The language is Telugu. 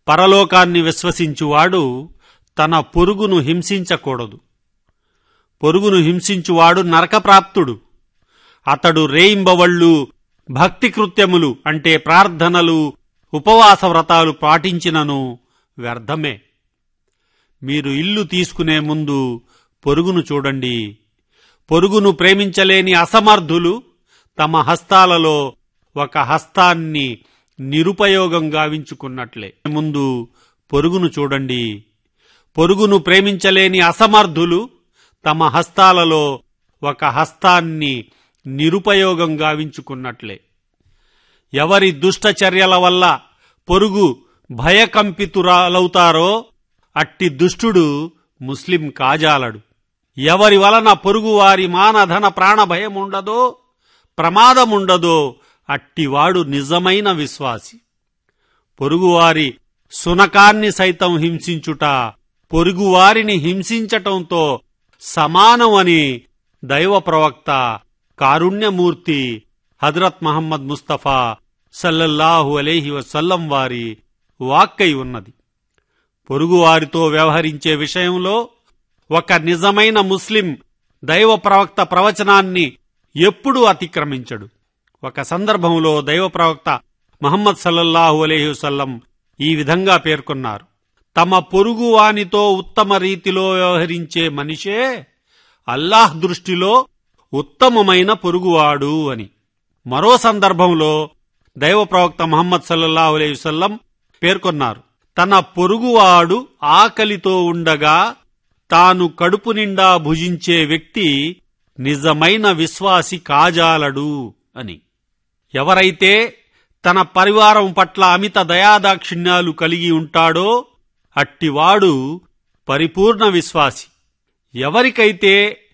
పరలోకాన్ని విశ్వసించువాడు తన పొరుగును హింసించకూడదు పొరుగును హింసించువాడు నరకప్రాప్తుడు అతడు రేయింబవళ్ళు భక్తి కృత్యములు అంటే ప్రార్థనలు ఉపవాస వ్రతాలు పాటించినను వ్యర్థమే మీరు ఇల్లు తీసుకునే ముందు పొరుగును చూడండి పొరుగును ప్రేమించలేని అసమర్థులు తమ హస్తాలలో ఒక హస్తాన్ని నిరుపయోగం గావించుకున్నట్లే ముందు పొరుగును చూడండి పొరుగును ప్రేమించలేని అసమర్థులు తమ హస్తాలలో ఒక హస్తాన్ని నిరుపయోగం గావించుకున్నట్లే ఎవరి దుష్టచర్యల వల్ల పొరుగు భయకంపితురాలవుతారో అట్టి దుష్టుడు ముస్లిం కాజాలడు ఎవరి వలన పొరుగువారి మానధన ప్రాణభయం ఉండదో ప్రమాదముండదో అట్టివాడు నిజమైన విశ్వాసి పొరుగువారి సునకాన్ని సైతం హింసించుట పొరుగువారిని హింసించటంతో సమానం అని దైవ ప్రవక్త కారుణ్యమూర్తి హజరత్ మహమ్మద్ ముస్తఫా సల్లల్లాహు అలేహి వసల్లం వారి వాక్కై ఉన్నది పొరుగువారితో వ్యవహరించే విషయంలో ఒక నిజమైన ముస్లిం దైవ ప్రవక్త ప్రవచనాన్ని ఎప్పుడూ అతిక్రమించడు ఒక సందర్భంలో దైవ ప్రవక్త మహమ్మద్ సల్లల్లాహు అలైహి వసల్లం ఈ విధంగా పేర్కొన్నారు తమ పొరుగువానితో ఉత్తమ రీతిలో వ్యవహరించే మనిషే అల్లాహ్ దృష్టిలో ఉత్తమమైన పొరుగువాడు అని మరో సందర్భంలో దైవ ప్రవక్త మహమ్మద్ సల్లల్లాహు అలైహి వసల్లం పేర్కొన్నారు తన పొరుగువాడు ఆకలితో ఉండగా తాను కడుపు నిండా భుజించే వ్యక్తి నిజమైన విశ్వాసి కాజాలడు అని ఎవరైతే తన పరివారం పట్ల అమిత దయాదాక్షిణ్యాలు కలిగి ఉంటాడో అట్టివాడు పరిపూర్ణ విశ్వాసి ఎవరికైతే